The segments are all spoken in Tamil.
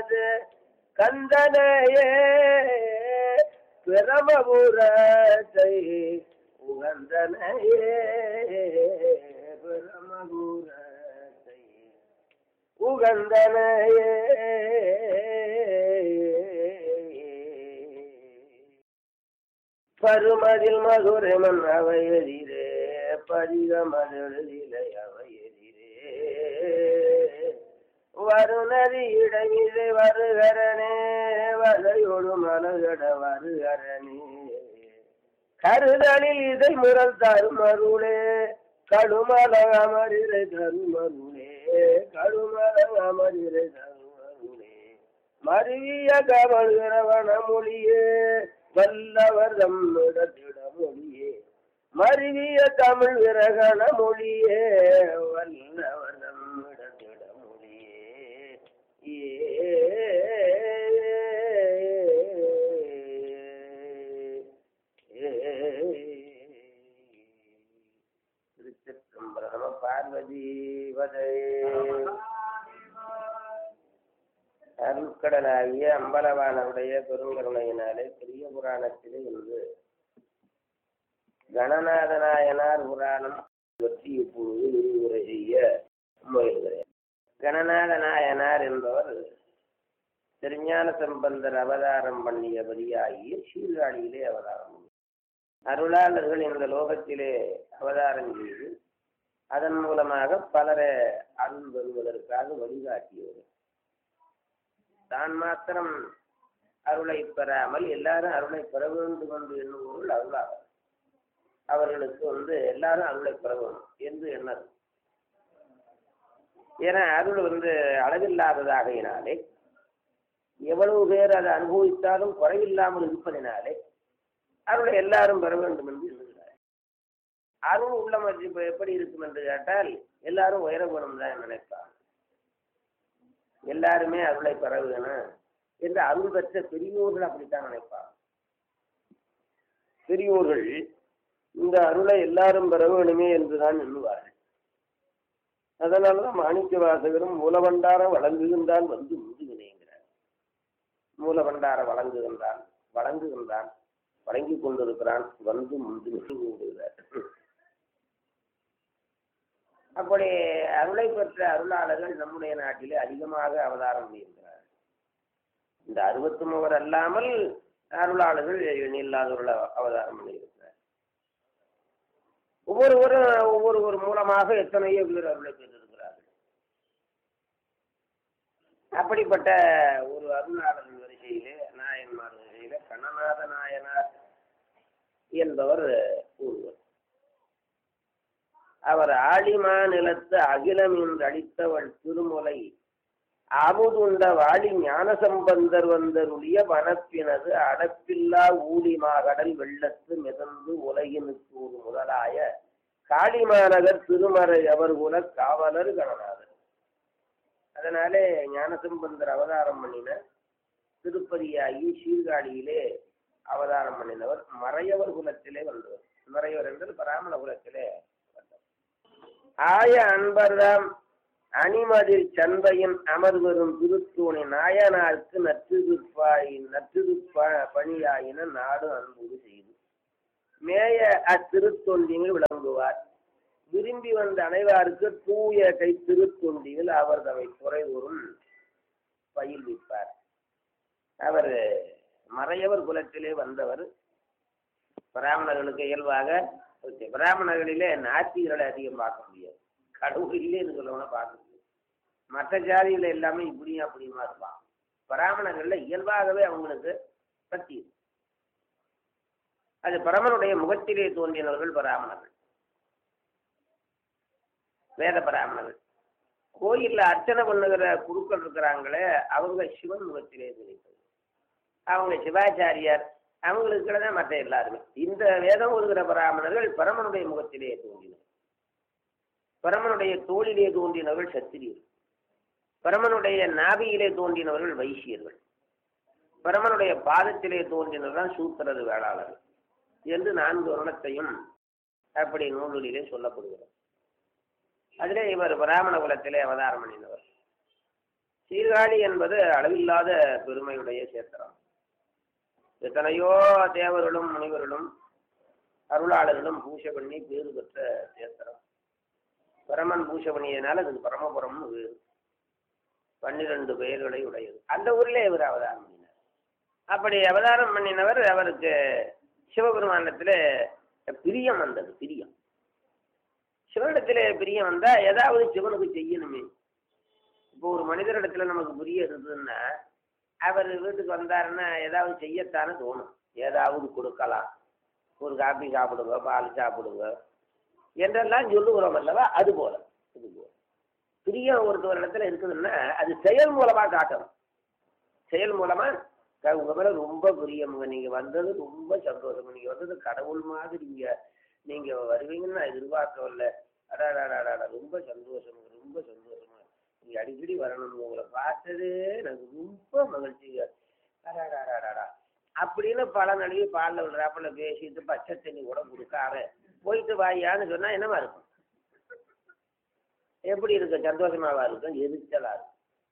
உகந்தது கந்தனையே பிரமபுரத்தை உகந்தனையே பிரமபுரத்தை உகந்தனையே பருமதில் மதுரமன் அவை எதிரே பதிகமதிலே அவை எதிரே வருநதி இடமிது வருகரனே வலையொடு மலகட வருகரனே கருதலில் இதை முரல் தருமருளே கடுமல அமரிரை தருமருளே கடுமல அமரிரை தருமருளே மருவிய கவல்கிறவன மொழியே வல்லவர் தம்மிடத்திட மொழியே மருவிய தமிழ் விரகண மொழியே வல்லவர் தம்மிடத்திட மொழியே திருச்சிற்றம்பலம் பார்வதி வதை அருட்கடலாகிய அம்பலவானவுடைய பெருங்கருணையினாலே பெரிய புராணத்திலே இன்று கணநாதநாயனார் புராணம் பற்றி இப்பொழுது விரிவுரை செய்ய முயல்கிறேன் கணநாத நாயனார் என்பவர் திருஞான சம்பந்தர் அவதாரம் பண்ணியபடியாகிய சீர்காழியிலே அவதாரம் பண்ணினார். அருளாளர்கள் இந்த லோகத்திலே அவதாரம் செய்து அதன் மூலமாக பலரை அருள் பெறுவதற்காக வழிகாட்டியவர் தான் மாத்திரம் அருளை பெறாமல் எல்லாரும் அருளை பெற வேண்டும் என்று எண்ணுபவர்கள் அருளாளர் அவர்களுக்கு வந்து எல்லாரும் அருளை பெற வேண்டும் என்று எண்ணது ஏன்னா அருள் வந்து அளவில்லாததாகையினாலே எவ்வளவு பேர் அதை அனுபவித்தாலும் குறைவில்லாமல் இருப்பதினாலே அருளை எல்லாரும் பெற வேண்டும் என்று எண்ணுகிறார் அருள் உள்ளம் இப்ப எப்படி இருக்கும் என்று கேட்டால் எல்லாரும் உயரப்படும் தான் நினைப்பாங்க எல்லாருமே அருளை பெற வேணும் என்று அருள் பெற்ற பெரியோர்கள் அப்படித்தான் நினைப்பாங்க பெரியோர்கள் இந்த அருளை எல்லாரும் பெற வேணுமே என்றுதான் எண்ணுவார்கள் அதனாலதான் மாணிக்க வாசகரும் மூலபண்டார வழங்குகின்றான் வந்து முதுகினேங்கிறார் மூலபண்டார வழங்குகின்றான் வழங்குகின்றான் வழங்கி கொண்டிருக்கிறான் வந்து முந்து விடுகிறார் அப்படி அருளை பெற்ற அருளாளர்கள் நம்முடைய நாட்டிலே அதிகமாக அவதாரம் பண்ணியிருக்கிறார் இந்த அறுபத்தி மூவர் அல்லாமல் அருளாளர்கள் எண்ணில்லாதவர்கள் அவதாரம் பண்ணியிருக்கிறார் ஒவ்வொருவரும் ஒவ்வொருவர் மூலமாக எத்தனையோ பேர் அருளை பெற்றிருக்கிறார்கள் அப்படிப்பட்ட ஒரு அருளாளர்கள் வரிசையிலே நாயன்மார் வரிசையிலே கண்ணநாத நாயனார் என்பவர் ஒருவர் அவர் ஆழிமா நிலத்து அகிலம் என்று அளித்தவள் திருமுலை அமுதுண்ட வாழி ஞானசம்பந்தர் வந்தருளிய வனப்பினது அடப்பில்லா ஊழிமாகடல் வெள்ளத்து மிதந்து உலகினுக்கு ஒரு முதலாய காளிமாநகர் திருமறை அவர் குல காவலர் கணநாதர் அதனாலே ஞானசம்பந்தர் அவதாரம் பண்ணின திருப்பதியாகி சீர்காழியிலே அவதாரம் பண்ணினவர் மறையவர் குலத்திலே வந்தவர் மறையவர் என்றால் பிராமண குலத்திலே வந்தவர் ஆய அன்பர்தாம் அணிமதில் சந்தையின் அமர்வரும் திருத்தூணி நாயனாருக்கு நற்றுதுப்பாய் நற்றுதுப்ப பணியாயின நாடு அன்புடு செய்து மேய அத்திருத்தொண்டியில் விளங்குவார் விரும்பி வந்த அனைவாருக்கு தூய கை திருத்தொண்டியில் அவர் தம்மை குறைதோறும் பயில்விப்பார் அவர் மறையவர் குலத்திலே வந்தவர் பிராமணர்களுக்கு இயல்பாக பிராமணர்களிலே நாத்திகளை அதிகம் பார்க்க முடியாது கடவுள் இல்லைன்னு சொல்லணும்னா பார்க்க முடியாது மற்ற ஜாதிகள் எல்லாமே இப்படியும் அப்படியுமா இருப்பான் பிராமணங்கள்ல இயல்பாகவே அவங்களுக்கு பக்தி இருக்கு. அது பரமனுடைய முகத்திலே தோன்றினவர்கள் பிராமணர்கள் வேத பிராமணர்கள் கோயில்ல அர்ச்சனை பண்ணுகிற குருக்கள் இருக்கிறாங்களே அவங்க சிவன் முகத்திலே தோன்றினது அவங்க சிவாச்சாரியார் அவங்களுக்கு தான் மற்ற எல்லாருமே இந்த வேதம் ஒதுகிற பிராமணர்கள் பரமனுடைய முகத்திலே தோன்றினர் பரமனுடைய தோளிலே தோன்றினவர்கள் சத்திரியர்கள் பரமனுடைய நாபியிலே தோன்றினவர்கள் வைசியர்கள் பரமனுடைய பாதத்திலே தோன்றினவர்கள் சூத்திரது வேளாளர்கள் என்று நான்கு வருணத்தையும் அப்படி நூலிலே சொல்லப்படுகிறது அதிலே இவர் பிராமண குலத்திலே அவதாரம் பண்ணினவர் சீர்காழி என்பது அளவில்லாத பெருமையுடைய சேத்திரம் எத்தனையோ தேவர்களும் முனிவர்களும் அருளாளர்களும் பூஜை பண்ணி பேறு பெற்ற சேத்திரம் பரமன் பூஜை பண்ணியதுனால அதுக்கு பரமபுரம்னு பேரு பன்னிரண்டு பெயர்களை உடையது அந்த ஊரிலே இவர் அவதாரம் பண்ணினார் அப்படி அவதாரம் பண்ணினவர் அவருக்கு சிவபெருமானத்தில் பிரியம் வந்தது பிரியம் சிவனிடத்தில் பிரியம் வந்தா ஏதாவது சிவனுக்கு செய்யணுமே இப்போ ஒரு மனிதரிடத்துல நமக்கு பிரியம் இருந்ததுன்னா அவர் வீட்டுக்கு வந்தாருன்னா ஏதாவது செய்யத்தானே தோணும் ஏதாவது கொடுக்கலாம் ஒரு காப்பி சாப்பிடுங்க பால் சாப்பிடுங்க என்றெல்லாம் சொல்லுகிறோம் அல்லவா அது போல இது போல பிரியம் ஒருத்தவர் இடத்துல இருக்குதுன்னா அது செயல் மூலமா காட்டணும் செயல் மூலமா க- உங்க மேல ரொம்ப பிரியமுங்க நீங்க வந்தது ரொம்ப சந்தோஷம் நீங்க வந்தது கடவுள் மாதிரி நீங்க நீங்க வருவீங்கன்னு நான் எதிர்பார்க்கவில்ல அடாடாடாடா ரொம்ப சந்தோஷம் ரொம்ப சந்தோஷமா நீங்க அடிக்கடி வரணும் உங்களை பார்த்ததே எனக்கு ரொம்ப மகிழ்ச்சிங்க அடாடாடாடாடா அப்படின்னு பல நடுவே பாலில் விடுறாப்புல பேசிட்டு பச்சை தண்ணி கூட கொடுக்காம போயிட்டு வாயான்னு சொன்னா என்னவா இருக்கும் எப்படி இருக்கும் சந்தோஷமாவா இருக்கும் எரிச்சலா இருக்கும்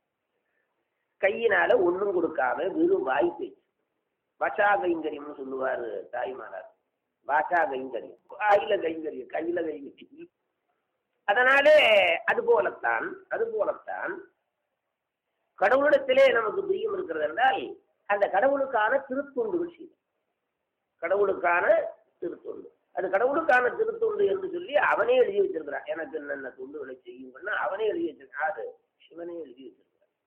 கையினால ஒண்ணும் கொடுக்காம வெறும் வாய் பேச்சு வசா கைங்கரியம்னு சொல்லுவாரு தாய்மானார் வாசா கைங்கரியம் வாயில கைங்கரியம் கையில கைங்கரியம் அதனாலே அது போலத்தான் அது போலத்தான் கடவுளிடத்திலே நமக்கு பிரியம் இருக்கிறது என்றால் அந்த கடவுளுக்கான திருத்தொண்டுகள் செய்யும் கடவுளுக்கான திருத்தொண்டு அது கடவுளுக்கான திருத்தொண்டு என்று சொல்லி அவனே எழுதி வச்சிருக்கிறான் எனக்கு என்னென்ன தொண்டுகளை செய்யுங்கன்னா அவனே எழுதி வச்சிருக்கான் அது சிவனே எழுதி வச்சிருக்கிறான்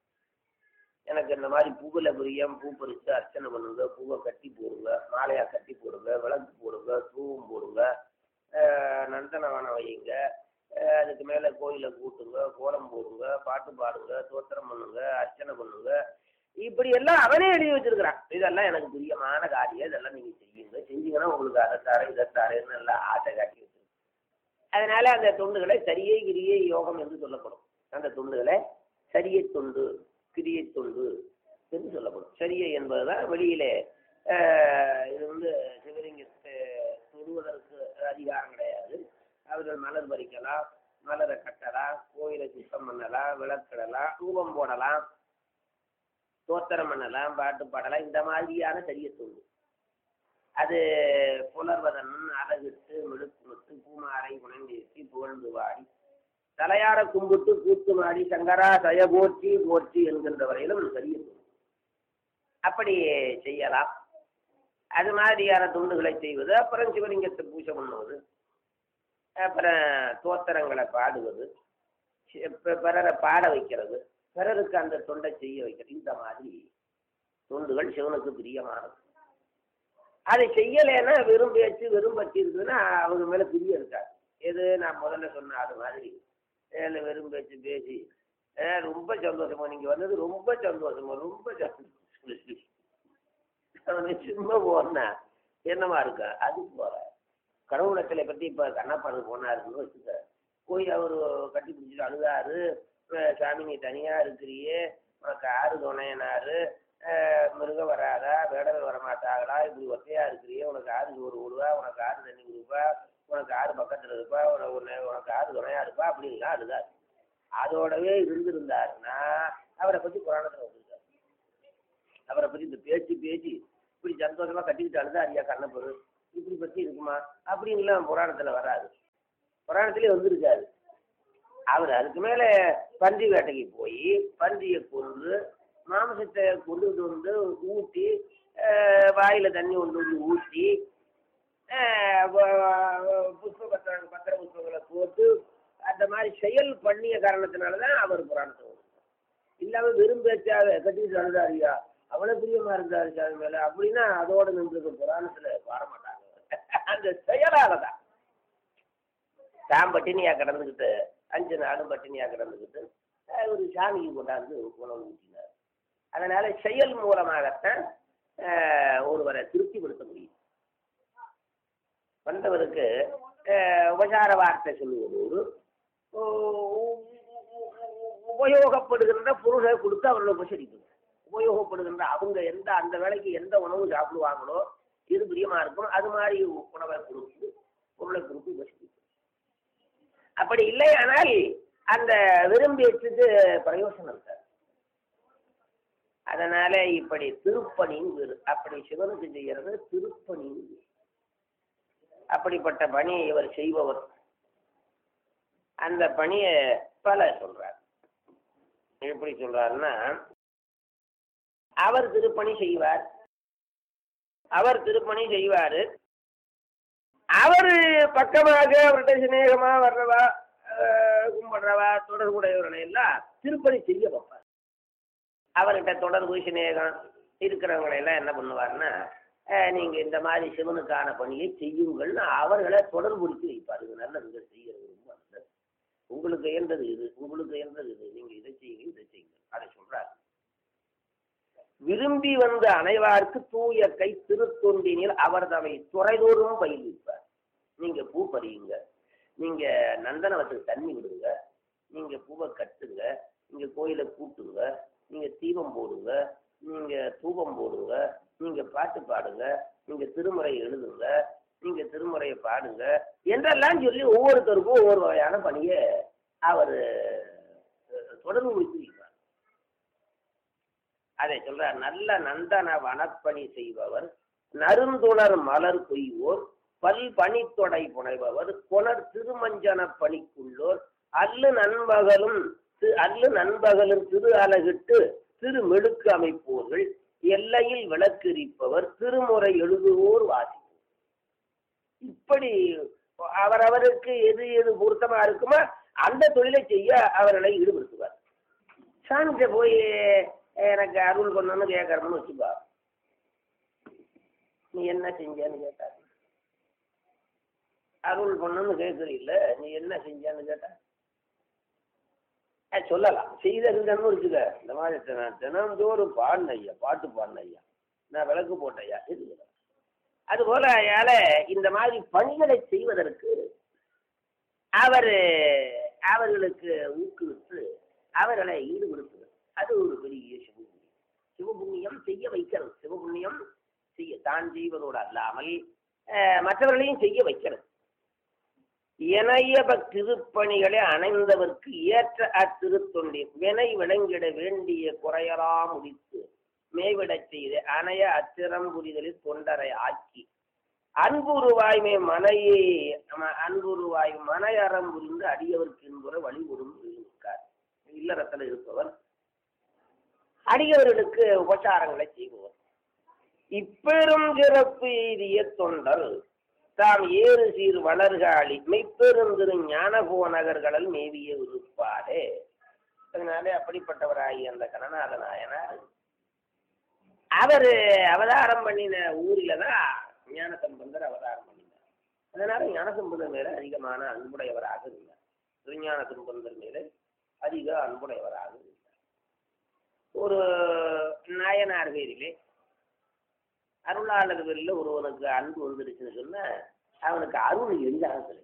எனக்கு இந்த மாதிரி பூவில் பிரியம் பூ பறித்து அர்ச்சனை பண்ணுங்க பூவை கட்டி போடுங்க மாலையா கட்டி போடுங்க விளக்கு போடுங்க தூவம் போடுங்க ஆஹ் நந்தனவனம் வையுங்க ஆஹ் அதுக்கு மேலே கோயிலை கூட்டுங்க கோலம் போடுங்க பாட்டு பாடுங்க தோத்திரம் பண்ணுங்க அர்ச்சனை பண்ணுங்க இப்படி எல்லாம் அவனே எழுதி வச்சிருக்கிறான் இதெல்லாம் எனக்கு பிரியமான காரியம் இதெல்லாம் நீங்க செய்யுங்க செஞ்சீங்கன்னா உங்களுக்கு அதை தர இதை தரேன்னு எல்லாம் ஆசை காட்டி வச்சிருக்கேன் அதனால அந்த தொண்டுகளை சரியை கிரியை யோகம் என்று சொல்லப்படும் அந்த தொண்டுகளை சரியை தொண்டு கிரியை தொண்டு என்று சொல்லப்படும் சரியை என்பதுதான் வெளியிலே ஆஹ், இது வந்து சிவலிங்கத்தை தொடுவதற்கு அதிகாரம் கிடையாது அவர்கள் மலர் பறிக்கலாம் மலரை கட்டலாம் கோயிலை சுத்தம் பண்ணலாம் விளக்கிடலாம் ரூபம் போடலாம் தோத்திரம் பண்ணலாம் பாட்டு பாடலாம் இந்த மாதிரியான சரிய தொண்டு அது புலர்வதன் அழகிட்டு மிடுக்குமிட்டு பூமாரை உணர்ந்தேசி புகழ்ந்து வாடி தலையார கும்பிட்டு கூத்து மாடி சங்கரா சய போற்றி போற்றி என்கின்ற வரையிலும் சரிய தொண்டு அப்படி செய்யலாம் அது மாதிரியான துண்டுகளை செய்வது அப்புறம் சிவலிங்கத்தை பூஜை பண்ணுவது அப்புறம் தோத்திரங்களை பாடுவது சி- பி- பிறரை பாட வைக்கிறது பிறருக்கு அந்த தொண்டை செய்ய வைக்கிறது இந்த மாதிரி தொண்டுகள் சிவனுக்கு பிரியமானது அதை செய்யலைன்னா வெறும் பேச்சு வெறும் பற்றி இருக்குதுன்னா அவங்க மேல பிரியம் இருக்காது எது நான் முதல்ல சொன்ன அது மாதிரி ஏழு வெறும் பேச்சு பேசி ஏ, ரொம்ப சந்தோஷமா நீங்க வந்தது ரொம்ப சந்தோஷமா ரொம்ப சந்தோஷம் அவனை சும்மா போனா என்னமா இருக்கா அது போற கடவுளத்தில பத்தி இப்ப கண்ணப்பாடு போனாருன்னு வச்சுக்க போய் அவரு கட்டி பிடிச்சிட்டு அழுதாரு அஹ் சாமி நீ தனியா இருக்கிறியே உனக்கு ஆறு துணையனாரு அஹ் மிருகம் வராதா வேடல் வரமாட்டாங்களா இப்படி ஒத்தையா இருக்கிறியே உனக்கு ஆறு சோறு விடுவா உனக்கு ஆறு தண்ணி கொடுப்பா உனக்கு ஆறு பக்கத்துல இருப்பா உன- உன்னை- உனக்கு ஆறு துணையா இருப்பா அப்படின்லாம் அழுதாரு அதோடவே இருந்திருந்தாருன்னா அவரை பத்தி புராணத்துல வந்திருக்காரு அவரை பத்தி இந்த பேச்சு பேச்சு இப்படி சந்தோஷமா கட்டிக்கிட்டு அழுதாரியா கண்ணப்பரு இப்படி பத்தி இருக்குமா அப்படின்லாம் புராணத்துல வராது புராணத்திலே வந்திருக்காரு அவர் அதுக்கு மேல பன்றி வேட்டைக்கு போய் பன்றியை கொண்டு மாமிசத்தை கொண்டுட்டு வந்து ஊட்டி அஹ், வாயில தண்ணி கொண்டு வந்து ஊற்றி அஹ், வ- வ- புஷ்ப பத்திர பத்திர புஷ்பங்களை போட்டு அந்த மாதிரி செயல் பண்ணிய காரணத்தினால தான் அவர் புராணத்தை வந்தார். இல்லாம வெறும் பேச்சாக கட்டிட்டு அழுதாரியா அவ்வளவு பிரியமா இருந்தாரு சாமி மேல அப்படின்னா அதோட நின்று புராணத்துல பாட மாட்டாங்க அந்த செயலால தான் தான் பட்டினியா கிடந்துக்கிட்டு அஞ்சு நாளும் பட்டினியா கிடந்துக்கிட்டு அஹ், ஒரு சாமிக்கு கொண்டாந்து உணவு ஊட்டினார் அதனால செயல் மூலமாகத்தான் அஹ், ஒருவரை திருப்திப்படுத்த முடியும் வந்தவருக்கு அஹ், உபசார வார்த்தை சொல்லுவதோடு உ- உபயோகப்படுகின்ற பொருளை கொடுத்து அவர்களை உபசரிக்கணும் உபயோகப்படுகின்ற அவங்க எந்த அந்த வேலைக்கு எந்த உணவு சாப்பிடுவாங்களோ எது பிரியமா இருக்கும் அது மாதிரி உணவை கொடுத்து பொருளை கொடுத்து உபசரிக்கணும் அப்படி இல்லையானால் அந்த விரும்பியத்துக்கு பிரயோசனம் இருக்காது அதனால இப்படி திருப்பணின்னு பேரு. அப்படி சிவனுக்கு செய்யறது திருப்பணின்னு பேரு. அப்படிப்பட்ட பணியை இவர் செய்பவர் அந்த பணியை பல சொல்றார் எப்படி சொல்றாருன்னா அவர் திருப்பணி செய்வார் அவர் திருப்பணி செய்வாரு அவர் பக்கமாக அவர்கிட்ட சிநேகமா வர்றவா அஹ், கும்பிடுறவா தொடர்புடையவர்களை எல்லாம் திருப்பணி செய்ய வைப்பார் அவர்கிட்ட தொடர்பு சிநேகம் இருக்கிறவங்களை எல்லாம் என்ன பண்ணுவாருன்னா அஹ், நீங்க இந்த மாதிரி சிவனுக்கான பணியை செய்யுங்கள்னு அவர்களை தொடர்புறுத்தி வைப்பார் இது நல்லதுங்க செய்யறது ரொம்ப நல்லது உங்களுக்கு இயன்றது இது உங்களுக்கு இயன்றது இது நீங்க இதை செய்யுங்க இதை செய்யுங்க அதை சொல்றாரு விரும்பி வந்த அனைவார்க்கு தூய கை திருத்தொண்டினில் அவர் தமை துறைதோறும் பயிர்விப்பார் நீங்க பூ பறியுங்க நீங்க நந்தனவத்துக்கு தண்ணி விடுங்க நீங்க பூவை கட்டுங்க நீங்க கோயிலை கூட்டுங்க நீங்க தீபம் போடுங்க நீங்க தூபம் போடுங்க நீங்க பாட்டு பாடுங்க நீங்க திருமுறை எழுதுங்க நீங்க திருமுறையை பாடுங்க என்றெல்லாம் சொல்லி ஒவ்வொருத்தருக்கும் ஒவ்வொரு வகையான பணியை அவர் தொடர்பு முடித்து வைப்பார் அதை சொல்றார் நல்ல நந்தன வனப்பணி செய்பவர் நறுந்துணர் மலர் கொய்வோர் பல் பனித்தொடை புனைபவர் புனர் திருமஞ்சன பணிக்குள்ளோர் அல்லு நண்பகலும் தி- அல்லு நண்பகலும் திரு அலகிட்டு திரு மெழுக்கு அமைப்போர்கள் எல்லையில் விளக்கெரிப்பவர் திருமுறை எழுதுவோர் வாசிப்போர் இப்படி அவரவருக்கு எது எது பொருத்தமா இருக்குமோ அந்த தொழிலை செய்ய அவர்களை ஈடுபடுத்துவார் சாமிகிட்ட போய் எனக்கு அருள் பண்ணணும்னு கேட்கறோம்னு வச்சுப்பா நீ என்ன செஞ்சேன்னு கேட்டார் அருள் பண்ணணும்னு கேட்கறீல்ல நீ என்ன செஞ்சேன்னு கேட்டா அஹ் சொல்லலாம் செய்திருந்தேன்னு வச்சுக்க இந்த மாதிரி தின- தினந்தோறும் பாடின ஐயா பாட்டு பாடின ஐயா நான் விளக்கு போட்ட ஐயா இது சொல்லலாம். அதுபோல அயால இந்த மாதிரி பணிகளை செய்வதற்கு அவர் அவர்களுக்கு ஊக்குவித்து அவர்களை ஈடுபடுத்துவது அது ஒரு பெரிய சிவபுண்ணியம் சிவபுண்ணியம் செய்ய வைக்கிறது சிவபுண்ணியம் செய்ய தான் செய்வதோடு அல்லாமல் அஹ், மற்றவர்களையும் செய்ய வைக்கிறது இணைய திருப்பணிகளை அணைந்தவர்க்கு ஏற்ற அத்திருத்தொண்டின் வினை விளங்கிட வேண்டிய குறையலாம் முடித்து மேவிடச் செய்து அணைய அத்திரம் புரிதலில் தொண்டரை ஆக்கி அன்புருவாய்மை மனையை ம- அன்புருவாய் மனையறம் புரிந்து அடியவர்க்கு என்புற வழி இருக்கார் இல்லறத்தில் இருப்பவர் அடியவர்களுக்கு உபச்சாரங்களை செய்பவர் இப்பெரும் சிறப்பு எய்திய தொண்டல் தாம் ஏறு சீர் வளர்காளி மெய்ப்பெருந்திரு ஞானபுவ நகர்களல் மேவிய இருப்பாரே அதனாலே அப்படிப்பட்டவராகி அந்த கணநாத நாயனார் அவர் அவதாரம் பண்ணின ஊரில தான் ஞானசம்பந்தர் அவதாரம் பண்ணினார் அதனால ஞானசம்பந்தர் மேல அதிகமான அன்புடையவராக இருந்தார் திருஞான சம்பந்தர் மேல அதிக அன்புடையவராக இருந்தார் ஒரு நாயனார் பேரிலே அருளாளர் பேரில் ஒருவனுக்கு அன்பு வந்துடுச்சுன்னு சொன்னா அவனுக்கு அருள் எளிதாக கிடைக்கும்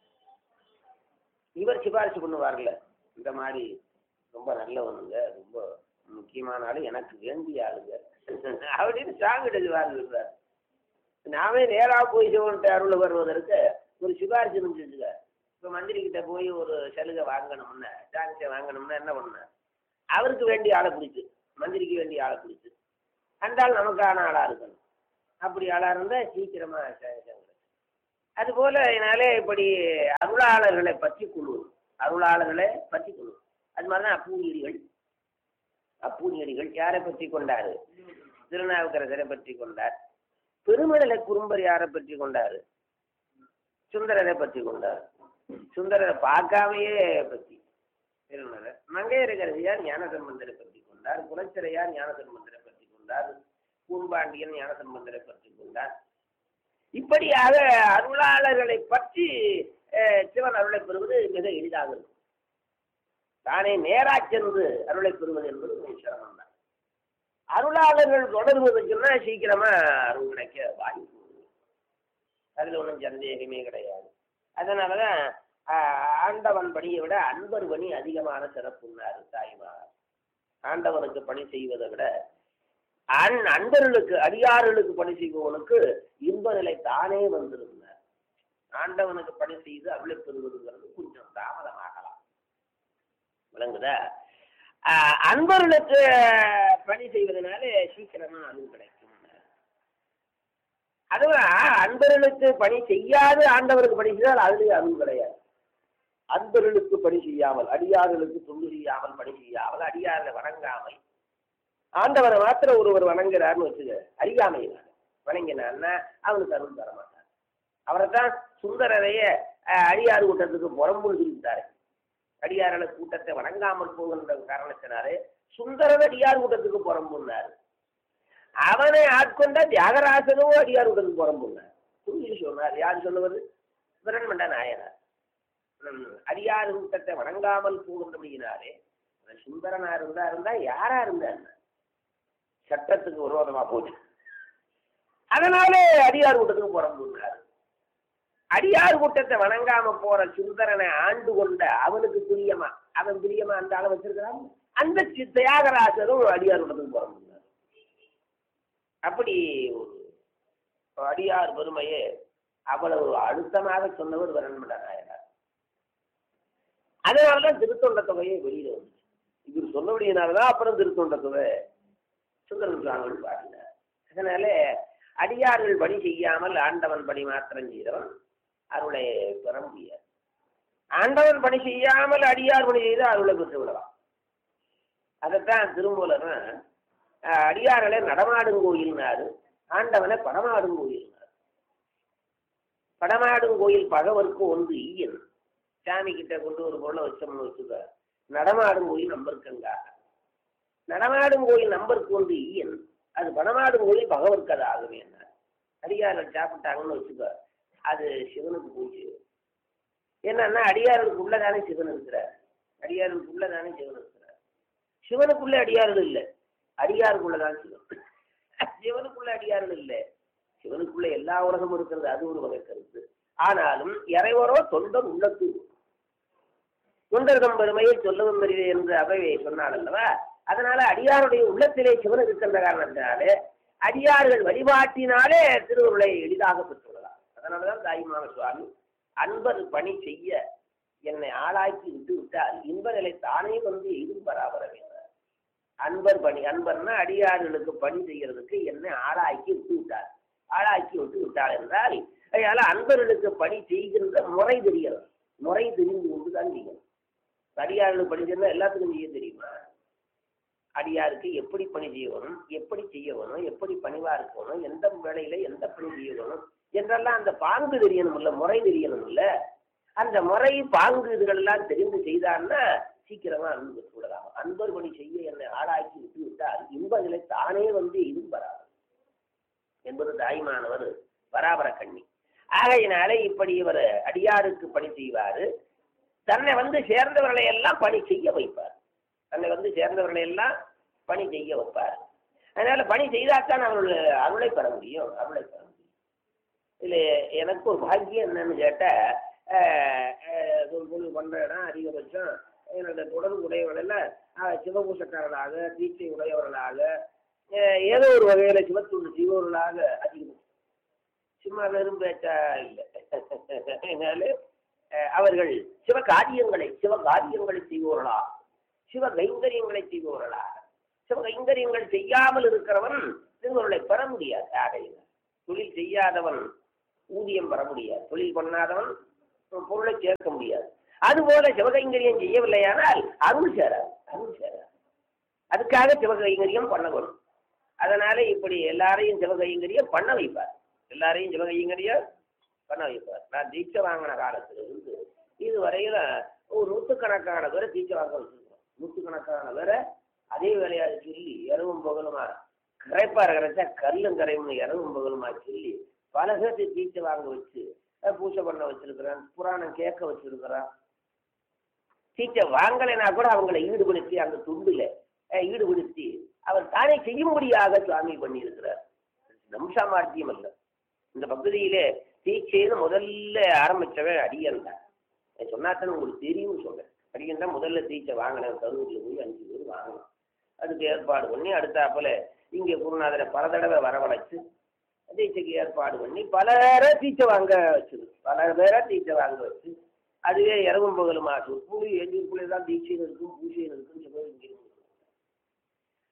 இவர் சிபாரிசு பண்ணுவார்ல இந்த மாதிரி ரொம்ப நல்லவனுங்க ரொம்ப முக்கியமான ஆளு எனக்கு வேண்டிய ஆளுங்க அப்படின்னு சாங் எழுதுவாருங்க நாமே நேரா போய் சிவன்கிட்ட அருள் வருவதற்கு ஒரு சிபாரிசு இருந்துச்சுங்க இப்போ மந்திரி கிட்ட போய் ஒரு சலுகை வாங்கணும்னா சாங்கிட்ட வாங்கணும்னா என்ன பண்ண அவருக்கு வேண்டிய ஆளை பிடிச்சு மந்திரிக்கு வேண்டிய ஆளை பிடிச்சு அந்த ஆள் நமக்கான ஆளா இருக்கணும் அப்படி ஆளா இருந்தா சீக்கிரமா சாங்ஷன் கிடைக்கும் அதுபோல என்னாலே இப்படி அருளாளர்களை பற்றி கொள்வது அருளாளர்களை பற்றி கொள்வது அது மாதிரிதான் அப்பூதியடிகள் அப்பூதியடிகள் யாரை பற்றி கொண்டாரு திருநாவுக்கரசரை பற்றி கொண்டார் பெருமடலை குறும்பர் யாரை பற்றி கொண்டாரு சுந்தரரை பற்றி கொண்டார் சுந்தரரை பார்க்காமையே பற்றி திருநரர் மங்கையரகரசியார் ஞானசம்பந்தரை பற்றி கொண்டார் குலச்சிறையார் ஞானசம்பந்தரை பற்றி கொண்டார் பூம்பாண்டியன் ஞானசம்பந்தரை பற்றி கொண்டார் இப்படியாக அருளாளர்களை பற்றி அஹ், சிவன் அருளை பெறுவது மிக எளிதாக இருக்கும் தானே நேரா சென்று அருளை பெறுவது என்பது மிக சிரமம் தான் அருளாளர்கள் தொடர்வதற்குன்னா சீக்கிரமா அருள் கிடைக்க வாய்ப்பு உண்டு. அதுல ஒன்றும் சந்தேகமே கிடையாது அதனாலதான் ஆஹ், ஆண்டவன் பணியை விட அன்பர் பணி அதிகமான சிறப்புன்னாரு தாய்மார் ஆண்டவனுக்கு பணி செய்வதை விட அன் அன்பர்களுக்கு அடியார்களுக்கு பணி செய்பவனுக்கு இன்ப நிலை தானே வந்திருந்தார் ஆண்டவனுக்கு பணி செய்து அருளை பெறுவதுங்கிறது கொஞ்சம் தாமதமாகலாம் விளங்குதா ஆஹ், அன்பர்களுக்கு பணி செய்வதனால சீக்கிரமா அருள் கிடைக்கும் அதுவும் அன்பர்களுக்கு பணி செய்யாது ஆண்டவருக்கு பணி செய்தால் அதுலேயே அருள் கிடையாது அன்பர்களுக்கு பணி செய்யாமல் அடியார்களுக்கு தொண்டு செய்யாமல் பணி செய்யாமல் அடியார்களை வணங்காமல் ஆண்டவரை மாத்திரம் ஒருவர் வணங்குறாருன்னு வச்சுக்க அறியாமையினால வணங்கினான்னா அவனுக்கு அருள் தர மாட்டார் அவரைத்தான் சுந்தரரைய அஹ், அடியார் கூட்டத்துக்கு புறம்புன்னு சொல்லிவிட்டாரு அடியார்கள கூட்டத்தை வணங்காமல் போகின்ற காரணத்தினாலே சுந்தரர் அடியார் கூட்டத்துக்கு புறம்புன்னாரு அவனை ஆட்கொண்ட தியாகராசனும் அடியார் கூட்டத்துக்கு புறம்புன்னார் புரிஞ்சு சொன்னார் யார் சொல்லுவது பிரண்மண்ட நாயனார் ம், அடியார் கூட்டத்தை வணங்காமல் போகின்றபடியினாலே அவன் சுந்தரனா இருந்தா இருந்தா யாரா இருந்தா என்ன? சட்டத்துக்கு விரோதமா போச்சு அதனாலே அடியார் கூட்டத்துக்கு புறம்புன்னார் அடியார் கூட்டத்தை வணங்காம போற சுந்தரனை ஆண்டு கொண்ட அவனுக்கு பிரியமா அவன் பிரியமா அந்த ஆளை வச்சிருக்கிறான் அந்த சி- தியாகராஜரும் அடியார் கூட்டத்துக்கு புறம்புன்னார் அப்படி ஒரு அடியார் பெருமையே அவ்வளவு அழுத்தமாக சொன்னவர் வரண்மட நாயனார் அதனாலதான் திருத்தொண்ட தொகையை வெளியில வந்துச்சு இவர் சொன்னபடியினாலதான் அப்புறம் திருத்தொண்ட தொகை சுந்தரன் சுவாமிகள் பாடினார் அதனால அடியார்கள் பணி செய்யாமல் ஆண்டவன் பணி மாத்திரம் செய்தவன் அருளை பெற முடியாது ஆண்டவன் பணி செய்யாமல் அடியார் பணி செய்து அருளை பெற்று விடலாம் அதைத்தான் திருமூலன் அஹ், அடியார்களை நடமாடும் கோயில்னாரு ஆண்டவனை படமாடும் கோயில்னாரு படமாடும் கோயில் பகவருக்கு ஒன்று ஈயன் சாமி கிட்ட கொண்டு ஒரு பொருளை வச்சோம்னு வச்சுக்க நடமாடும் கோயில் நம்பருக்கங்காக நடமாடும் கோயில் நம்பருக்கு ஒன்று ஈயன் அது படமாடும் கோயில் பகவருக்கு அது ஆகுமே என்ன அடியார்கள் சாப்பிட்டாங்கன்னு வச்சுக்க அது சிவனுக்கு பூஜை என்னன்னா அடியார்களுக்கு உள்ளதானே சிவன் இருக்கிறார் அடியார்களுக்கு உள்ளதானே சிவன் இருக்கிறார் சிவனுக்குள்ள அடியார்கள் இல்லை அடியாருக்குள்ளதான் சிவன் சிவனுக்குள்ள அடியார்கள் இல்லை சிவனுக்குள்ள எல்லா உலகமும் இருக்கிறது அது ஒரு வகை கருத்து ஆனாலும் இறைவரோ தொண்டர் உள்ளத்து தொண்டர்தம் பெருமையை சொல்லவும் பெரியது என்று அவையை சொன்னார் அல்லவா அதனால அடியாருடைய உள்ளத்திலே சிவன் இருக்கின்ற காரணத்தினாலே அடியார்கள் வழிபாட்டினாலே திருவுருளை எளிதாக பெற்றுள்ளதாம் அதனாலதான் தாய்மான சுவாமி அன்பர் பணி செய்ய என்னை ஆளாக்கி விட்டு விட்டால் இன்ப நிலை தானே வந்து எதுவும் பராபர வேண்டார் அன்பர் பணி அன்பர்னா அடியார்களுக்கு பணி செய்யறதுக்கு என்னை ஆளாக்கி விட்டு விட்டார் ஆளாக்கி விட்டு விட்டார் என்றால் அதனால அன்பர்களுக்கு பணி செய்கின்ற முறை தெரியணும் முறை தெரிந்து கொண்டு தான் செய்யணும் அடியார்களுக்கு பணி செய்யணும் எல்லாத்துக்கும் செய்ய தெரியுமா அடியாருக்கு எப்படி பணி செய்யணும் எப்படி செய்யணும் எப்படி பணிவா இருக்கணும் எந்த வேலையில எந்த பணி செய்யணும் என்றெல்லாம் அந்த பாங்கு தெரியணும் இல்ல முறை தெரியணும் இல்ல அந்த முறை பாங்கு இதுகளெல்லாம் தெரிந்து செய்தான்னா சீக்கிரமா அன்பு பெற்றுவிடலாம் அன்பர் பணி செய்ய என்னை ஆளாக்கி விட்டு விட்டால் இன்ப நிலை தானே வந்து இதுவும் வராது என்பது தாய்மானவர் பராபர கண்ணி ஆகையினாலே இப்படி இவர் அடியாருக்கு பணி செய்வாரு தன்னை வந்து சேர்ந்தவர்களை எல்லாம் பணி செய்ய வைப்பார் தன்னை வந்து சேர்ந்தவர்களை எல்லாம் பணி செய்ய வைப்பார் அதனால பணி செய்தால்தான் அவர்கள் அருளை பெற முடியும் அருளை பெற முடியும் இதில் எனக்கு ஒரு பாக்கியம் என்னன்னு கேட்டால் தொழில் பண்ணுற இடம் அதிகபட்சம் என்னோட தொடர்பு உடையவர்கள் சிவபூசக்காரர்களாக தீட்சை உடையவர்களாக அஹ், ஏதோ ஒரு வகையில் சிவத்துண்டு செய்பவர்களாக அதிகபட்சம் சும்மா வெறும் பேச்சா இல்லை அதனால அஹ், அவர்கள் சிவ காரியங்களை சிவ காரியங்களை செய்பவர்களா சிவ கைங்கரியங்களை செய்பவர்களா சிவ கைங்கரியங்கள் செய்யாமல் இருக்கிறவன் திருவருளை பெற முடியாது ஆகையினால் தொழில் செய்யாதவன் ஊதியம் பெற முடியாது தொழில் பண்ணாதவன் பொருளை சேர்க்க முடியாது அதுபோல சிவகைங்கரியம் செய்யவில்லையானால் அருள் சேராது அருள் சேராது அதுக்காக சிவகைங்கரியம் பண்ணணும் அதனால இப்படி எல்லாரையும் சிவகைங்கரியம் பண்ண வைப்பார் எல்லாரையும் சிவகைங்கரியம் பண்ண வைப்பார் நான் தீட்சை வாங்கின காலத்துல இருந்து இதுவரையில ஒரு நூற்றுக்கணக்கான பேரை தீட்சை வாங்க வச்சிருக்கோம் நூற்றுக்கணக்கான பேரை அதே வேலையாக சொல்லி இரவும் பகலுமா கரைப்பார் கரைச்சா கல்லும் கரையும்னு இரவும் பகலுமா சொல்லி பல பேர்த்து தீட்சை வாங்க வச்சு அஹ் பூஜை பண்ண வச்சிருக்கிறான் புராணம் கேட்க வச்சிருக்கிறான் தீட்சை வாங்கலைன்னா கூட அவங்களை ஈடுபடுத்தி அந்த துண்டுல அஹ், ஈடுபடுத்தி அவர் தானே செய்யும்படியாக சுவாமி பண்ணியிருக்கிறார் நம்சாமார்த்தியம் அல்ல இந்த பகுதியிலே தீட்சைன்னு முதல்ல ஆரம்பிச்சவன் அடியன் தான் சொன்னாத்தான் உங்களுக்கு தெரியும்னு சொல்றேன் அடியன் தான் முதல்ல தீட்சை வாங்கினேன் கரூரில் போய் அஞ்சு பேர் வாங்கினோம் அதுக்கு ஏற்பாடு பண்ணி அடுத்தாப்புல இங்கே குருநாதரை பல தடவை வரவழைச்சு தீட்சைக்கு ஏற்பாடு பண்ணி பலரை தீட்சை வாங்க வச்சது பல பேரை தீட்சை வாங்க வச்சு அதுவே இரவும் பகலும் ஆகும் கூலி எஞ்சூருக்குள்ளே தான் தீட்சையும் இருக்கும் பூஜையும் இருக்கும் சிவகங்கையும் இருக்கும்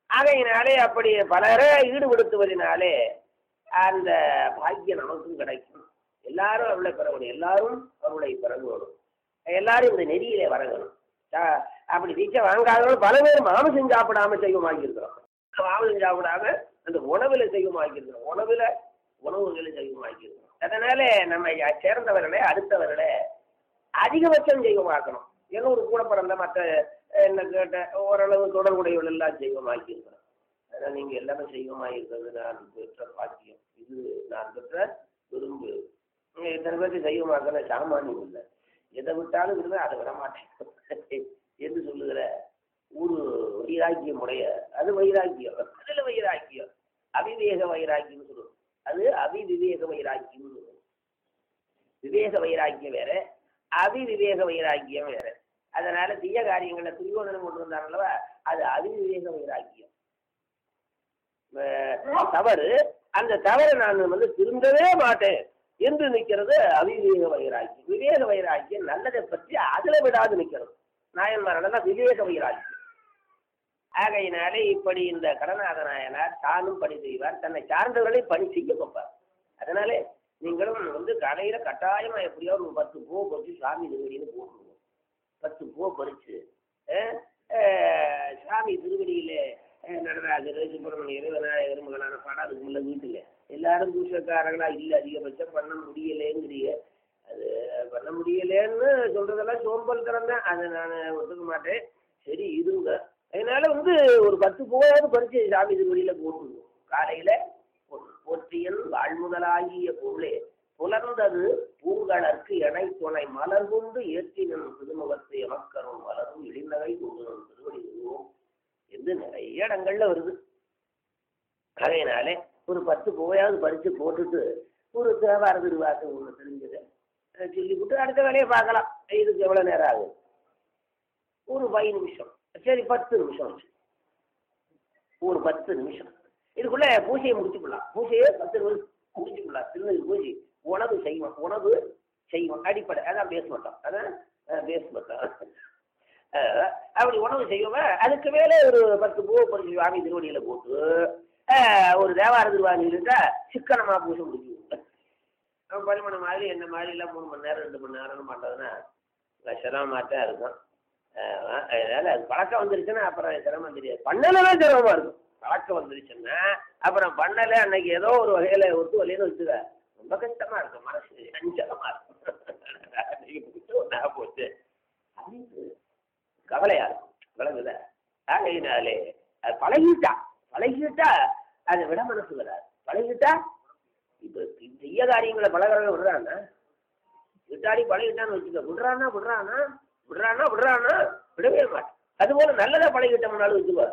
ஆகையினாலே அப்படி பலரை ஈடுபடுத்துவதனாலே அந்த பாக்கியம் நமக்கும் கிடைக்கும் எல்லாரும் அவளை பெறணும் எல்லாரும் அவளை பெறணும் எல்லாரும் இந்த நெறியிலே வரணும் சா- அப்படி தீட்சை வாங்காதவங்க பல பேர் மாமிசம் சாப்பிடாம செய்வமாக்கி இருக்கிறோம் மாமிசம் சாப்பிடாம அந்த உணவுல செய்வமாக்கி இருக்கிறோம் உணவுல உணவுகளை செய்வமாக்கி இருக்கிறோம் அதனால நம்ம யா- சேர்ந்தவர்களே அடுத்தவர்களே அதிகபட்சம் செய்வமாக்கணும் ஏன்னா ஒரு கூட பிறந்த மற்ற என்ன கேட்ட ஓரளவு தொடர்புடையவர்கள் எல்லாம் செய்வமாக்கி இருக்கிறோம் அதனால நீங்க எல்லாமே செய்வமாகி இருக்கிறது நான் பெற்ற பாக்கியம் இது நான் பெற்ற விரும்பு நீங்க இத்தனை பேருக்கு செய்வமாக்கிற சாமானியம் இல்லை எதை விட்டாலும் விடுவேன் அதை விட மாட்டேன் என்று சொல்லுகிற ஒரு வைராக்கியம் உடைய அது வைராக்கியம் அதுல வைராக்கியம் அவிவேக வைராக்கியம் சொல்லுவோம் அது அவிவிவேக வைராக்கியம் சொல்லுவோம் விவேக வைராக்கியம் வேற அவிவிவேக வைராக்கியம் வேற அதனால தீய காரியங்களை துரியோதனம் கொண்டு வந்தார் அல்லவா அது அவிவிவேக வைராக்கியம் அஹ் தவறு அந்த தவறை நான் வந்து திருந்தவே மாட்டேன் என்று நிற்கிறது அவிவேக வைராக்கியம் விவேக வைராக்கியம் நல்லதை பற்றி அதுல விடாது நிற்கிறது நாயன்மாரெல்லாம் விவேக வைராக்கியம் ஆகையினாலே இப்படி இந்த கடநாத நாயனார் தானும் பணி செய்வார் தன்னை சார்ந்தவர்களை பணி செய்ய வைப்பார் அதனாலே நீங்களும் வந்து கடையில கட்டாயமா எப்படியோ ஒரு பத்து பூ பறிச்சு சாமி திருவடின்னு போட்டுருவோம் பத்து பூ பறிச்சு அஹ், அஹ், சாமி திருவடியில அஹ், நடராஜர் சுப்பிரமணியர் விநாயகர் மகனான படம் அதுக்கு உள்ள வீட்டுல எல்லாரும் பூசக்காரங்களா இல்ல அதிகபட்சம் பண்ண முடியலேங்கிறீங்க அது பண்ண முடியலேன்னு சொல்றதெல்லாம் சோம்பல் திறந்தேன் அதை நான் ஒத்துக்க மாட்டேன் சரி இருங்க அதனால வந்து ஒரு பத்து பூவாவது பறிச்சு சாமி திருவடியில போட்டுருவோம் காலையில பொ- போற்றியன் வாழ்முதலாகிய பொருளே புலர்ந்தது பூங்கலர்க்கு எனை துணை மலர் கொண்டு ஏற்றினன் திருமுகத்தை எமக்கரும் மலரும் இடிநகை கொண்டு திருவடி உருவோம் என்று நிறைய இடங்கள்ல வருது அதனாலே ஒரு பத்து பூவையாவது பறிச்சு போட்டுட்டு ஒரு தேவார திருவாசம் ஒன்று தெரிஞ்சது அதை சொல்லிவிட்டு அடுத்த வேலையை பார்க்கலாம் இதுக்கு எவ்வளோ நேரம் ஆகும் ஒரு பை நிமிஷம் சரி பத்து நிமிஷம் வச்சு ஒரு பத்து நிமிஷம் இதுக்குள்ள பூஜையை முடிச்சுக்கலாம் பூஜையை பத்து நிமிஷம் முடிச்சுக்கலாம் திருநெல் பூஜை உணவு செய்வோம் உணவு செய்வோம் அடிப்படை அதான் பேச மாட்டோம் அதான் பேச மாட்டோம் அஹ், அப்படி உணவு செய்வோம் அதுக்கு மேலே ஒரு பத்து பூ பறிச்சு சுவாமி திருவடியில போட்டு அஹ், ஒரு தேவார திருவாணிகிட்ட சிக்கனமா பூஜை முடிச்சுவோம் நம்ம பரிமாணம் மாதிரி என்ன மாதிரி எல்லாம் மூணு மணி நேரம் ரெண்டு மணி நேரம் மாட்டோம்னா சிரமமாக தான் இருக்கும் அஹ் அதனால அது பழக்கம் வந்துருச்சுன்னா அப்புறம் சிரமம் தெரியாது பண்ணலாம் சிரமமா இருக்கும் பழக்கம் வந்துருச்சுன்னா அப்புறம் பண்ணல அன்னைக்கு ஏதோ ஒரு வகையில ஒத்து வலையில வச்சுக்க ரொம்ப கஷ்டமா இருக்கும் மனசு அஞ்சலமா இருக்கும் ஒன்றா போச்சு அப்படின்னு கவலையா இருக்கும் விளங்குதா ஆகையினாலே அது பழகிட்டா பழகிட்டா அதை விட மனசு வராது பழகிட்டா இப்ப செய்ய காரியங்களை பழகிறவங்க விடுறானா விட்டாடி பழகிட்டான்னு வச்சுக்க விடுறானா விடுறானா விடுறானா விடுறானா விடவே மாட்டான் அதுபோல நல்லதா பழகிட்டோம்னாலும் வச்சுக்கோ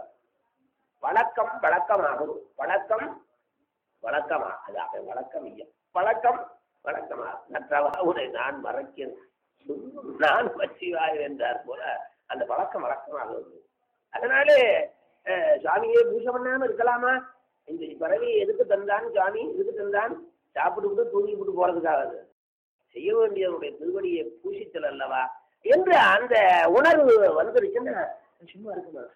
வழக்கம் வழக்கமாகும் பழக்கம் வழக்கமா அது அவன் வழக்கம் இல்லை பழக்கம் வழக்கமா நற்றவா உன்னை நான் மறக்கிறேன் நான் வச்சிவாய் என்றார் போல அந்த பழக்கம் வழக்கமாகுது அதனாலே அஹ், சுவாமியே பூஜை பண்ணாம இருக்கலாமா இந்த பிறவி எதுக்கு தந்தான் சுவாமி எதுக்கு தந்தான் சாப்பிட்டு தூங்கி விட்டு போறதுக்காக அது. செய்ய வேண்டியவருடைய திருவடியை பூசித்தல் அல்லவா என்று அந்த உணர்வு வந்துருச்சுன்னா சும்மா இருக்க மனசு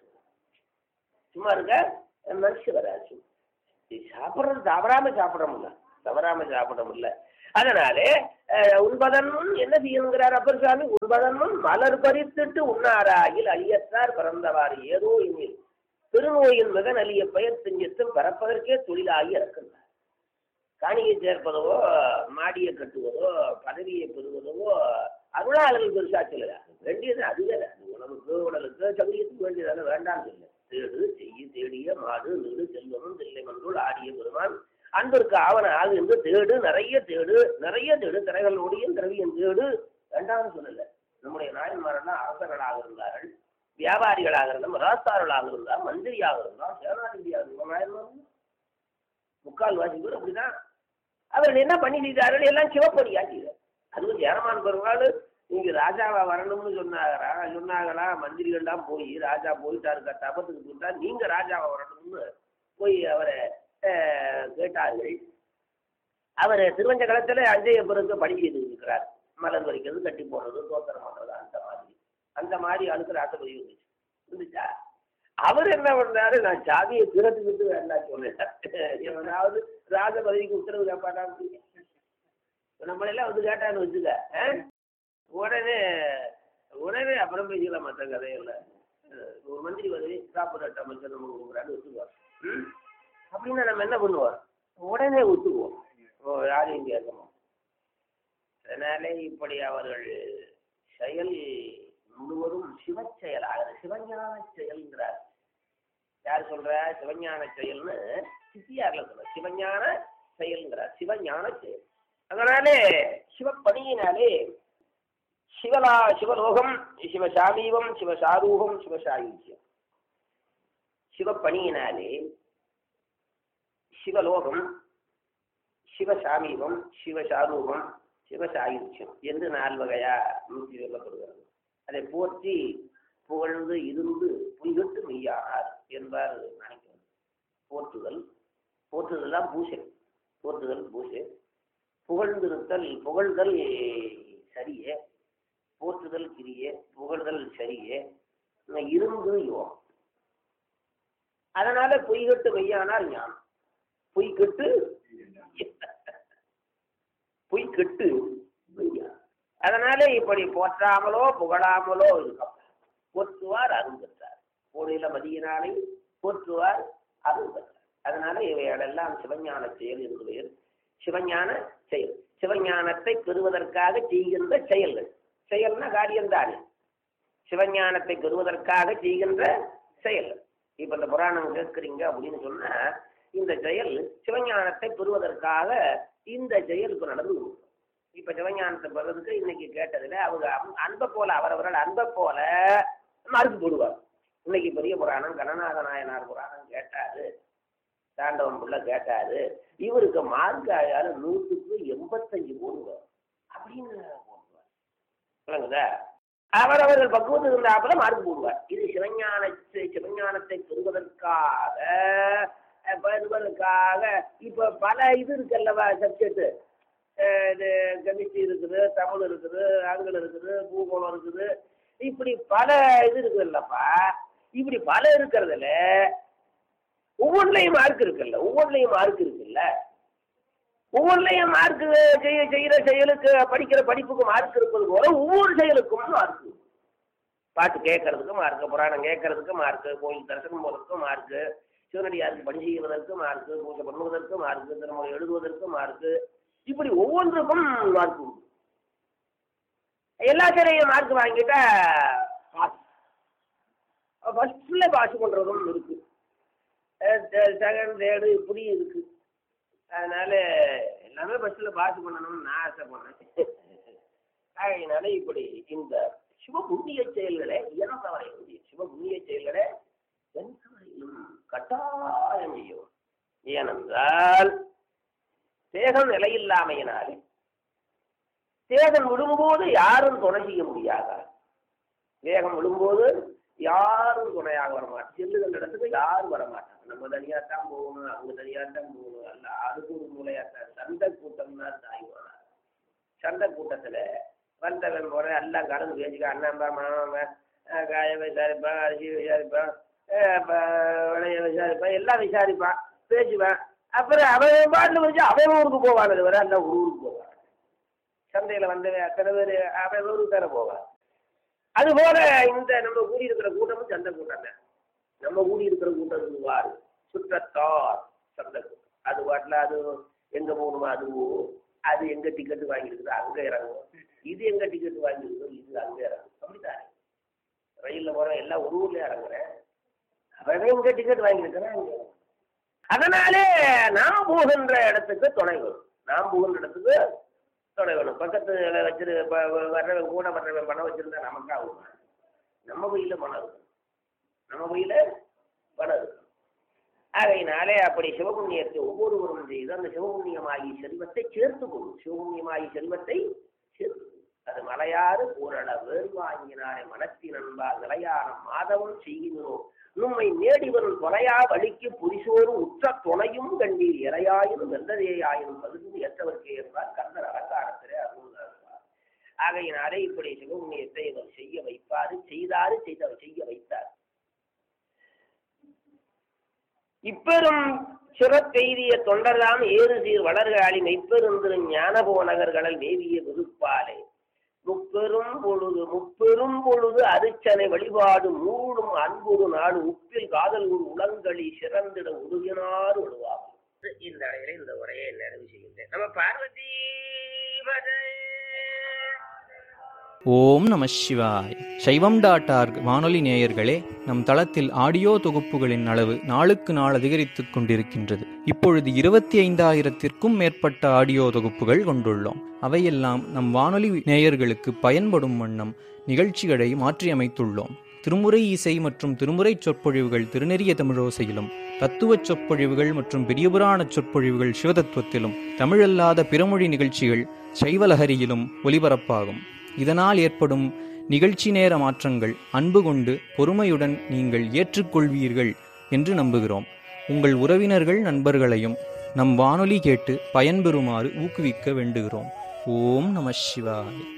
சும்மா இருக்க மனசு வராது இது சாப்பிட்றது தவறாம சாப்பிட முடியல தவறாம சாப்பிட முடியல அதனாலே அஹ், உண்பதன் முன் என்ன செய்யணுங்கிறார் அப்பர் சுவாமி உண்பதன் முன் மலர் பறித்துட்டு உண்ணாராயில் அழியத்தார் பிறந்தவாறு ஏதோ இனில் திருநோயின் மகன் அழிய பெயர் செஞ்சத்தும் பரப்பதற்கே தொழிலாகி இறக்கின்றார் காணியை சேர்ப்பதோ மாடியை கட்டுவதோ பதவியை பெறுவதோ அருளாளர்கள் பெருசா சொல்லுங்க வேண்டியது அதுவே அது உணவுக்கு உடலுக்கு சமயத்துக்கு வேண்டியதான வேண்டாம் சொல்ல தேடு செய்ய தேடிய மாடு நீடு செல்வமும் தில்லை மன்றுள் ஆடிய பெருமான் அன்பிற்கு ஆவன ஆகு என்று தேடு நிறைய தேடு நிறைய தேடு திரைகளோடையும் திரவியம் தேடு வேண்டாம்னு சொல்லல நம்முடைய நாயன்மாரெல்லாம் அரசர்களாக இருந்தார்கள் வியாபாரிகளாக இருந்தால் ராஸ்தார்களாக இருந்தால் மந்திரியாக இருந்தால் சேனாதிபதியாக இருந்தால் நாயன்மார்கள் முக்கால் வாசி பேர் அப்படிதான் அவர்கள் என்ன பண்ணி செய்தார்கள் எல்லாம் சிவப்பணியா செய்தார் அதுவும் ஜெரமான் பெருமாள் நீங்க ராஜாவா வரணும்னு சொன்னாரா சொன்னாங்களா மந்திரிகள்லாம் போய் ராஜா போயிட்டாரு தபத்துக்கு போயிட்டா நீங்க ராஜாவா வரணும்னு போய் அவரை அஹ், கேட்டார்கள் அவர் திருவஞ்ச காலத்துல அஞ்சய பிறகு பணி செய்து இருக்கிறார் மலர் வரைக்கிறது கட்டி போடுறது தோத்திரம் பண்றது அந்த மாதிரி அந்த மாதிரி அதுக்கு ராசபதி இருந்துச்சு இருந்துச்சா அவர் என்ன பண்றாரு நான் சாதியை திறந்துக்கிட்டு வேண்டாம் சொன்னேன் எவனாவது ராஜ பதவிக்கு உத்தரவு கேட்பாட்டான்னு நம்மளெல்லாம் வந்து கேட்டான்னு வச்சுக்க ஆ? உடனே உடனே அப்புறம் பேசிக்கலாம் மற்ற கதையெல்லாம் அஹ் ஒரு மந்திரி பதவி சாப்பிட்ற அமைச்சர் நம்ம கொடுக்குறான்னு ஒத்துக்குவார் ம்? அப்படின்னா நம்ம என்ன பண்ணுவோம் உடனே ஒத்துக்குவோம் ஓ யாரையும் கேட்கணும் அதனாலே இப்படி அவர்கள் செயல் முழுவதும் சிவச் செயலாக சிவஞான செயல்ங்கிறார் யார் சொல்ற சிவஞான செயல்னு சித்தியார்ல சொல்ற சிவஞான செயல்ங்கிறார் சிவஞான செயல் அதனாலே சிவப்பணியினாலே சிவலா சிவலோகம் சிவசாமீபம் சிவசாரூபம் சிவசாயுஜ்யம் சிவப்பணியினாலே சிவலோகம் சிவசாமீபம் சிவசாரூபம் சிவசாயுஜ்யம் என்று நால் வகையா நூற்றி சொல்லப்படுகிறது அதை போற்றி புகழ்ந்து இருந்து புய்கட்டு மெய்யானார் என்பார் நினைக்கிறது போற்றுதல் போற்றுதல் தான் பூசை போற்றுதல் பூசை புகழ்ந்திருத்தல் புகழ்தல் சரியே போற்றுதல் கிரியே புகழ்தல் சரியே இருந்து யோகம் அதனால பொய்கட்டு மெய்யானார் ஞானம் பொய்கட்டு பொய்கட்டு மெய்யா அதனால இப்படி போற்றாமலோ புகழாமலோ இருக்கும் போற்றுவார் அருள் பெற்றார் கோடியில மதியினாலே போற்றுவார் அருள் பெற்றார் அதனால இவைகளெல்லாம் சிவஞான செயல் என்று பெயர் சிவஞான செயல் சிவஞானத்தை பெறுவதற்காக செய்கின்ற செயல்கள் செயல்னா காரியம்தானே சிவஞானத்தை பெறுவதற்காக செய்கின்ற செயல் இப்ப இந்த புராணம் கேட்குறீங்க அப்படின்னு சொன்னா இந்த செயல் சிவஞானத்தை பெறுவதற்காக இந்த செயல் இப்ப நடந்து கொண்டிருக்கு. இப்ப சிவஞானத்தை பெறதுக்கு இன்னைக்கு கேட்டதுல அவங்க அன்ப- அன்பை போல அவரவர்கள் அன்பை போல மறுத்து போடுவார் இன்னைக்கு பெரிய புராணம் கணநாத நாயனார் புராணம் கேட்டாரு தாண்டவன் புள்ள கேட்டாரு இவருக்கு மார்க் ஆயாரு நூற்றுக்கு எண்பத்தஞ்சு போடுவார் அப்படின்னு போடுவார் விளங்குதா அவரவர்கள் பக்குவத்துக்கு இருந்தாப்புல மார்க் போடுவார் இது சிவஞானத்தை சிவஞானத்தை பெறுவதற்காக அஹ், பெறுவதற்காக இப்ப பல இது இருக்குல்லவா சப்ஜெக்ட் இது கெமிஸ்ட்ரி இருக்குது தமிழ் இருக்குது ஆங்கிலம் இருக்குது பூகோளம் இருக்குது இப்படி பல இது இருக்குல்லப்பா இப்படி பல இருக்கிறதுல ஒவ்வொன்றுலையும் மார்க் இருக்குல்ல ஒவ்வொன்றுலையும் மார்க் இருக்குல்ல ஒவ்வொன்றுலையும் மார்க் செய்ய செய்யற செயலுக்கு படிக்கிற படிப்புக்கு மார்க் இருப்பது போல ஒவ்வொரு செயலுக்கும் மார்க் பாட்டு கேட்கறதுக்கு மார்க் புராணம் கேட்கறதுக்கு மார்க் கோயில் தரிசனம் போறதுக்கு மார்க் சிவனடியாருக்கு பணி செய்வதற்கு மார்க் பூஜை பண்ணுவதற்கு மார்க் திருமணம் எழுதுவதற்கு மார்க் இப்படி ஒவ்வொன்றுக்கும் மார்க் உண்டு எல்லாத்திலையும் மார்க் வாங்கிட்டா ஃபர்ஸ்ட்ல பாஸ் பண்றதும் இருக்கு செகண்ட் தேர்டு இப்படி இருக்கு அதனால எல்லாமே பஸ்ஸில் பாஸ் பண்ணணும்னு நான் ஆசைப்படுறேன் அதனால இப்படி இந்த சிவபுண்ணிய செயல்களை இயன்றவரை சிவபுண்ணிய செயல்களை எந்தவரையிலும் கட்டாயம் செய்யும் ஏனென்றால் தேகம் நிலையில்லாமையினாலே தேகம் விடும்போது யாரும் துணை செய்ய முடியாதா வேகம் விழும்போது யாரும் துணையாக வரமாட்டாங்க செல்லுகின்ற இடத்துக்கு யாரும் வரமாட்டாங்க நம்ம தனியாக தான் போகணும் அவங்க தனியாக தான் போகணும் அல்ல அதுக்கு ஒரு மூலையாத்தான் சண்டை கூட்டம்னா தாய்வானா சண்டை கூட்டத்தில் வந்தவன் போற எல்லாம் கலந்து பேசிக்க அண்ணன்பா மாமன் காய விசாரிப்பான் அரிசி விசாரிப்பான் அஹ் அப்ப விளைய விசாரிப்பான் எல்லாம் விசாரிப்பான் பேசுவேன் அப்புறம் அவன் பாட்டில் வச்சு அவன் ஊருக்கு போவான் அது வர எல்லாம் ஒரு ஊருக்கு போவான் சந்தையில் வந்தவன் அத்தனை பேர் அவன் ஊருக்கு தானே போவான் அதுபோல இந்த நம்ம கூடி இருக்கிற கூட்டமும் சந்தை கூட்டம் தான் நம்ம கூடி இருக்கிற கூட்டம் சொல்லுவார் சுற்றத்தார் சந்தை கூட்டம் அது பாட்டில் அது எங்க போகணுமோ அது போகும் அது எங்க டிக்கெட் வாங்கியிருக்குதோ அங்க இறங்கும் இது எங்க டிக்கெட் வாங்கியிருக்கோ இது அங்க இறங்கும் அப்படித்தானே ரயில்ல போறேன் எல்லாம் ஒரு ஊர்ல இறங்குறேன் அவன் எங்க டிக்கெட் வாங்கியிருக்கிறேன் அங்க இறங்குறேன். அதனாலே நாம் போகின்ற இடத்துக்கு துணை வரும் நாம் போகின்ற இடத்துக்கு துணை வேணும் பக்கத்துல வச்சிரு ப- வ- வர்றவன் கூட வர்றவன் பணம் வச்சிருந்தா நமக்கு ஆகும் நம்ம கையில பணம் இருக்கும் நம்ம கையில பணம் இருக்கும் ஆகையினாலே அப்படி சிவபுண்ணியத்தை ஒவ்வொருவரும் செய்து அந்த சிவபுண்ணியமாகி செல்வத்தை சேர்த்து கொள்ளும் சிவபுண்ணியமாகி செல்வத்தை சேர்த்து கொள்ளும். அது மலையாறு பூரண வேறு வாங்கினாரை மனத்தின் அன்பால் நிலையான மாதவம் செய்கிறோம் உண்மை நேடிவரும் தொலையா வழிக்கு புரிசோறு உற்ற துணையும் கண்டீர் இறையாயினும் வெந்ததேயாயினும் பகுதி ஏற்றவர்க்கே என்பார் கந்தர் அலங்காரத்திலே அருள்கிறார் ஆகையினாலே இப்படி சிவபுண்ணியத்தை இவர் செய்ய வைப்பாரு செய்தாரு செய்தவர் செய்ய வைத்தார் இப்பெரும் சிறப்பெய்திய தொண்டர்தாம் ஏறு சீர் வளர்காளி மெய்ப்பெருந்திரு ஞானபோ நகர்களல் மேவிய விருப்பாலே முப்பெரும் பொழுது முப்பெரும் பொழுது அரிச்சனை வழிபாடு மூடும் அன்புரு நாடு உப்பில் காதல் ஒரு உளங்களி சிறந்திட உருகினார் விடுவாகும் இந்த அளவில் இந்த உரையை நிறைவு செய்கின்றேன் நம்ம பார்வதி பதை ஓம் நம சிவாய் சைவம் டாட் ஆர்க் வானொலி நேயர்களே நம் தளத்தில் ஆடியோ தொகுப்புகளின் அளவு நாளுக்கு நாள் அதிகரித்துக் கொண்டிருக்கின்றது இப்பொழுது இருபத்தி ஐந்தாயிரத்திற்கும் மேற்பட்ட ஆடியோ தொகுப்புகள் கொண்டுள்ளோம் அவையெல்லாம் நம் வானொலி நேயர்களுக்கு பயன்படும் வண்ணம் நிகழ்ச்சிகளை மாற்றியமைத்துள்ளோம் திருமுறை இசை மற்றும் திருமுறை சொற்பொழிவுகள் திருநெறிய தமிழோசையிலும் தத்துவச் சொற்பொழிவுகள் மற்றும் பெரியபுராண சொற்பொழிவுகள் சிவதத்துவத்திலும் தமிழல்லாத பிறமொழி நிகழ்ச்சிகள் சைவலஹரியிலும் ஒலிபரப்பாகும் இதனால் ஏற்படும் நிகழ்ச்சி நேர மாற்றங்கள் அன்பு கொண்டு பொறுமையுடன் நீங்கள் ஏற்றுக்கொள்வீர்கள் என்று நம்புகிறோம் உங்கள் உறவினர்கள் நண்பர்களையும் நம் வானொலி கேட்டு பயன்பெறுமாறு ஊக்குவிக்க வேண்டுகிறோம் ஓம் நம சிவாய்